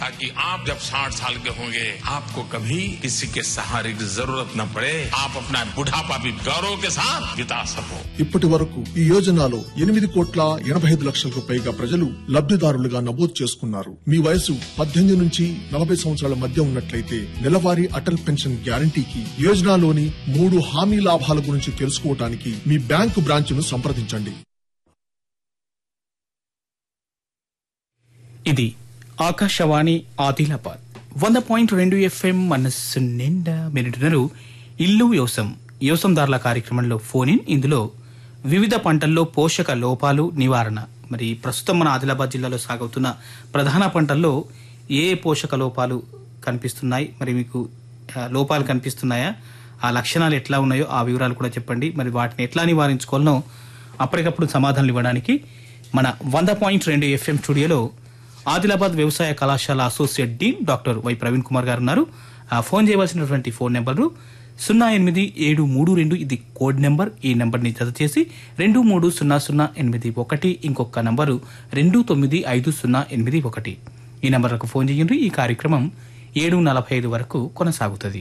ताकि आप जब 60 साल के होंगे आपको कभी किसी के सहारे की जरूरत न पड़े आप अपना बुढ़ापा भी गौरव के साथ बिता सको ఇప్పటి వరకు ఈ యోజనలో ఎనిమిది కోట్ల ఎనభై ఐదు లక్షలకు పైగా ప్రజలు లబ్దిదారులుగా నమోదు చేసుకున్నారు మీ వయసు పద్దెనిమిది నుంచి నలభై సంవత్సరాల మధ్య ఉన్నట్లయితే నెలవారీ అటల్ పెన్షన్ గ్యారంటీకి యోజనలోని మూడు హామీ లాభాల గురించి తెలుసుకోవడానికి మీ బ్యాంకు బ్రాంచ్ను సంప్రదించండి ఇది ఆకాశవాణి ఆదిలాబాద్ వంద పాయింట్ రెండు ఎఫ్ఎం మనస్సు నిండా మినిటునరు ఇల్లు వ్యవసం వ్యవసందారుల కార్యక్రమంలో ఫోన్ ఇన్ ఇందులో వివిధ పంటల్లో పోషక లోపాలు నివారణ మరి ప్రస్తుతం మన ఆదిలాబాద్ జిల్లాలో సాగుతున్న ప్రధాన పంటల్లో ఏ ఏ పోషక లోపాలు కనిపిస్తున్నాయి మరి మీకు ఆ, లోపాలు కనిపిస్తున్నాయా ఆ లక్షణాలు ఎట్లా ఉన్నాయో ఆ వివరాలు కూడా చెప్పండి మరి వాటిని ఎట్లా నివారించుకోవాలనో అప్పటికప్పుడు సమాధానాలు ఇవ్వడానికి మన వంద పాయింట్ రెండు ఎఫ్ఎం స్టూడియోలో ఆదిలాబాద్ వ్యవసాయ కళాశాల associate dean doctor Y Praveen Kumar గారు ఉన్నారు ఆ ఫోన్ చేయవలసినటువంటి ఫోన్ నెంబరు సున్నా ఎనిమిది ఏడు మూడు రెండు ఇది కోడ్ నెంబర్ ఈ నెంబర్ని జత చేసి రెండు మూడు సున్నా సున్నా ఎనిమిది ఒకటి ఇంకొక నంబరు రెండు తొమ్మిది ఐదు సున్నా ఎనిమిది ఒకటి ఈ నెంబర్లకు ఫోన్ చేయండి ఈ కార్యక్రమం ఏడు నలభై ఐదు వరకు కొనసాగుతుంది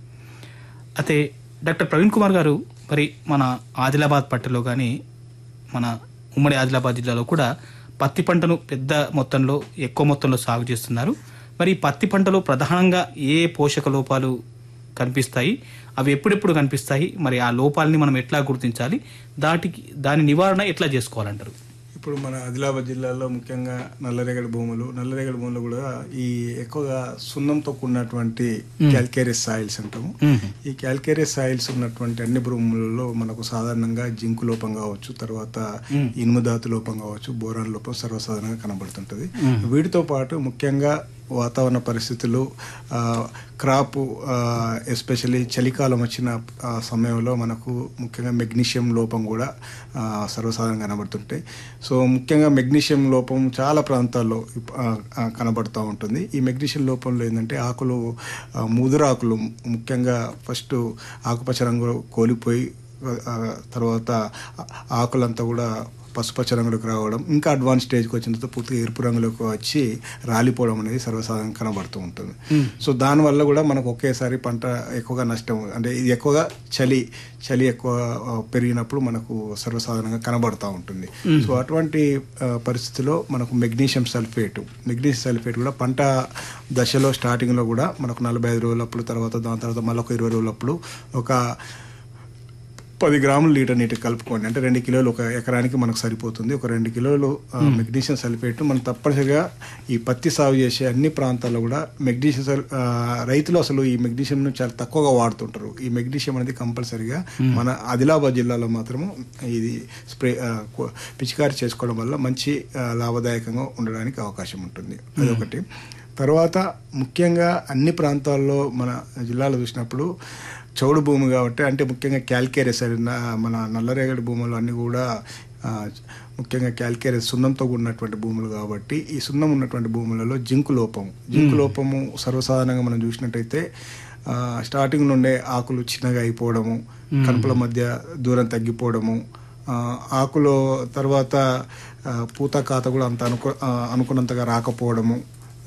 అయితే డాక్టర్ ప్రవీణ్ కుమార్ గారు మరి మన ఆదిలాబాద్ పట్టలో కానీ మన ఉమ్మడి ఆదిలాబాద్ జిల్లాలో కూడా పత్తి పంటను పెద్ద మొత్తంలో ఎక్కువ మొత్తంలో సాగు చేస్తున్నారు మరి ఈ పత్తి పంటలో ప్రధానంగా ఏ పోషక లోపాలు కనిపిస్తాయి అవి ఎప్పుడెప్పుడు కనిపిస్తాయి మరి ఆ లోపాలని మనం ఎట్లా గుర్తించాలి దాటికి దాని నివారణ ఎట్లా చేసుకోవాలంటారు ఇప్పుడు మన ఆదిలాబాద్ జిల్లాలో ముఖ్యంగా నల్లరేగడి భూములు నల్లరేగడి భూములు కూడా ఈ ఎక్కువగా సున్నంతో కూడినటువంటి క్యాల్కేరియస్ సాయిల్స్ అంటాము ఈ క్యాల్కేరియస్ సాయిల్స్ ఉన్నటువంటి అన్ని భూములలో మనకు సాధారణంగా జింకు లోపం కావచ్చు తర్వాత ఇనుము ధాతు లోపం కావచ్చు బోరాన్ లోపం సర్వసాధారణంగా కనబడుతుంటది వీటితో పాటు ముఖ్యంగా వాతావరణ పరిస్థితులు ఆ, క్రాప్ ఎస్పెషల్లీ చలికాలం వచ్చిన ఆ, సమయంలో మనకు ముఖ్యంగా మెగ్నీషియం లోపం కూడా ఆ, సర్వసాధారణంగా కనబడుతుంటాయి సో ముఖ్యంగా మెగ్నీషియం లోపం చాలా ప్రాంతాల్లో ఆ, ఆ, కనబడుతూ ఉంటుంది ఈ మెగ్నీషియం లోపంలో ఏంటంటే ఆకులు ఆ, ముదురాకులు ముఖ్యంగా ఫస్ట్ ఆకుపచ్చ రంగు కోలిపోయి ఆ, తర్వాత ఆ- ఆకులంతా కూడా పసుపచ్చ రంగులోకి రావడం ఇంకా అడ్వాన్స్ స్టేజ్కి వచ్చిన తర్వాత పూర్తిగా ఎరుపు రంగులోకి వచ్చి రాలిపోవడం అనేది సర్వసాధారణంగా కనబడుతూ ఉంటుంది సో దానివల్ల కూడా మనకు ఒకేసారి పంట ఎక్కువగా నష్టం అంటే ఇది ఎక్కువగా చలి చలి ఎక్కువ ఆ, పెరిగినప్పుడు మనకు సర్వసాధారణంగా కనబడుతూ ఉంటుంది సో అటువంటి ఆ, పరిస్థితిలో మనకు మెగ్నీషియం సల్ఫేట్ మెగ్నీషియం సల్ఫేట్ కూడా పంట దశలో స్టార్టింగ్లో కూడా మనకు నలభై ఐదు రోజులప్పుడు తర్వాత దాని తర్వాత మళ్ళీ ఒక ఇరవై రోజులప్పుడు ఒక పది గ్రాములు లీటర్ నీటి కలుపుకోండి అంటే రెండు కిలోలు ఒక ఎకరానికి మనకు సరిపోతుంది ఒక రెండు కిలోలు ఆ, మెగ్నీషియం సల్ఫేట్ మనం తప్పనిసరిగా ఈ పత్తి సాగు చేసే అన్ని ప్రాంతాల్లో కూడా మెగ్నీషియం సల్ ఆ, రైతులు అసలు ఈ మెగ్నీషియంను చాలా తక్కువగా వాడుతుంటారు ఈ మెగ్నీషియం అనేది కంపల్సరిగా మన ఆదిలాబాద్ జిల్లాలో మాత్రము ఇది స్ప్రే ఆ, కో- పిచికారి చేసుకోవడం వల్ల మంచి ఆ, లాభదాయకంగా ఉండడానికి అవకాశం ఉంటుంది అదొకటి తర్వాత ముఖ్యంగా అన్ని ప్రాంతాల్లో మన జిల్లాలో చూసినప్పుడు చౌడు భూమి కాబట్టి అంటే ముఖ్యంగా క్యాల్కేరియస్ మన నల్లరేగడి భూములు అన్నీ కూడా ఆ, ముఖ్యంగా క్యాల్కేరియస్ సున్నంతో కూడినటువంటి భూములు కాబట్టి ఈ సున్నం ఉన్నటువంటి భూములలో జింకు లోపం జింకు లోపము సర్వసాధారణంగా మనం చూసినట్టయితే ఆ, స్టార్టింగ్ నుండే ఆకులు చిన్నగా అయిపోవడము కనుపుల మధ్య దూరం తగ్గిపోవడము ఆ, ఆకులో తర్వాత ఆ, పూత కాత కూడా అంత అనుకో ఆ, అనుకున్నంతగా రాకపోవడము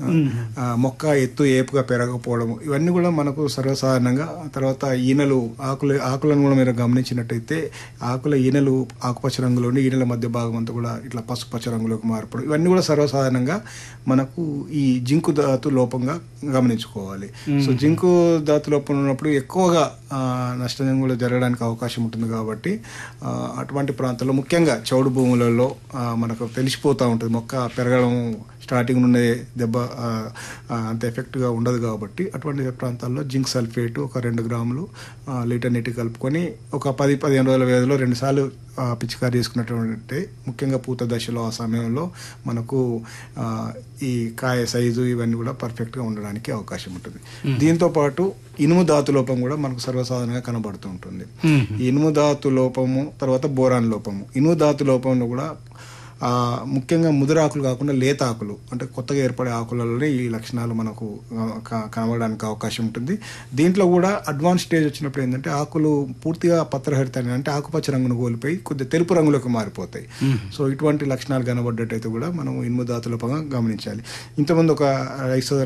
ఆ, మొక్క ఎత్తు ఏపుగా పెరగకపోవడం ఇవన్నీ కూడా మనకు సర్వసాధారణంగా తర్వాత ఈనెలు ఆకులు ఆకులను కూడా మీరు గమనించినట్టయితే ఆకుల ఈనెలు ఆకుపచ్చ రంగులో ఉండి ఈనెల మధ్య భాగం అంతా కూడా ఇట్లా పసుపచ్చ రంగులోకి మారిపోవడం ఇవన్నీ కూడా సర్వసాధారణంగా మనకు ఈ జింకు ధాతు లోపంగా గమనించుకోవాలి సో జింకు ధాతు లోపం ఉన్నప్పుడు ఎక్కువగా ఆ, నష్టం కూడా జరగడానికి అవకాశం ఉంటుంది కాబట్టి ఆ, అటువంటి ప్రాంతాల్లో ముఖ్యంగా చౌడు భూములలో ఆ, మనకు తెలిసిపోతూ ఉంటుంది మొక్క పెరగడం స్టార్టింగ్ నుండే దెబ్బ ఆ, ఆ, అంత ఎఫెక్ట్గా ఉండదు కాబట్టి అటువంటి ప్రాంతాల్లో జింక్ సల్ఫేట్ ఒక రెండు గ్రాములు ఆ, లీటర్ నీటి కలుపుకొని ఒక పది పదిహేను రోజుల వ్యవధిలో రెండుసార్లు ఆ, పిచికారి చేసుకున్నటువంటి ముఖ్యంగా పూత దశలో ఆ సమయంలో మనకు ఆ, ఈ కాయ సైజు ఇవన్నీ కూడా పర్ఫెక్ట్గా ఉండడానికి అవకాశం ఉంటుంది దీంతో పాటు ఇనుము ధాతు లోపం కూడా మనకు సర్వసాధారణంగా కనబడుతూ ఉంటుంది ఈ ఇనుము ధాతు లోపము తర్వాత బోరాన్ లోపము ఇనుము ధాతు లోపంలో కూడా ఆ, ముఖ్యంగా ముదురాకులు కాకుండా లేత ఆకులు అంటే కొత్తగా ఏర్పడే ఆకులలో ఈ లక్షణాలు మనకు ఆ, క- కనబడడానికి అవకాశం ఉంటుంది దీంట్లో కూడా అడ్వాన్స్ స్టేజ్ వచ్చినప్పుడు ఏంటంటే ఆకులు పూర్తిగా పత్రహరితాన్ని అంటే ఆకుపచ్చ రంగును కోల్పోయి కొద్దిగా తెలుపు రంగులోకి మారిపోతాయి సో ఇటువంటి లక్షణాలు కనబడ్డట్టయితే కూడా మనం ఇనుము ధాతులపంగా గమనించాలి ఇంతకుముందు ఒక రైతు సోదరు